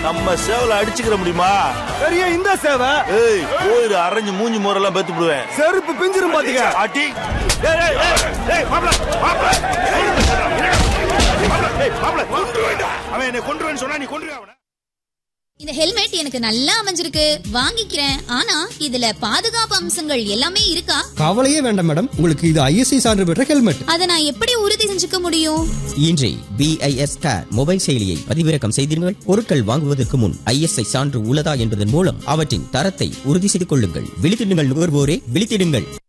நம்ம சேவல அடிச்சுக்கிற முடியுமா பெரிய இந்த சேவை ஏய் போயிரு அரைஞ்சு மூஞ்சி மோரெல்லாம் பெத்து விடுவேன் செருப்பு பிஞ்சிரும் பாத்துக்க ஆட்டி ஏய், ஏய், ஏய், ஏய், மாப்ள, மாப்ள. ஏய், மாப்ள, கொன்றுவேன்டா. அவன் என்னை கொன்றுவேன்னு சொன்னா நீ கொன்றுவே அவனை இந்த ஹெல்மெட் எனக்கு நல்லா அமைஞ்சிருக்கு வாங்கிக்கிறேன் ஆனா இதுல பாதுகாப்பு அம்சங்கள் எல்லாமே இருக்கா கவலையே வேண்டாம் மேடம் உங்களுக்கு இது ஐஎஸ்ஐ சான்று பெற்ற ஹெல்மெட் அதை நான் எப்படி உறுதி செஞ்சுக்க முடியும் இன்றே பிஐஎஸ் கேர் மொபைல் செயலியை பதிவிறக்கம் செய்திருங்கள் பொருட்கள் வாங்குவதற்கு முன் ஐஎஸ்ஐ சான்று உள்ளதா என்பதன் மூலம் அவற்றின் தரத்தை உறுதி செய்து கொள்ளுங்கள் விழித்திடுங்கள் நுகர்வோரே விழித்திடுங்கள்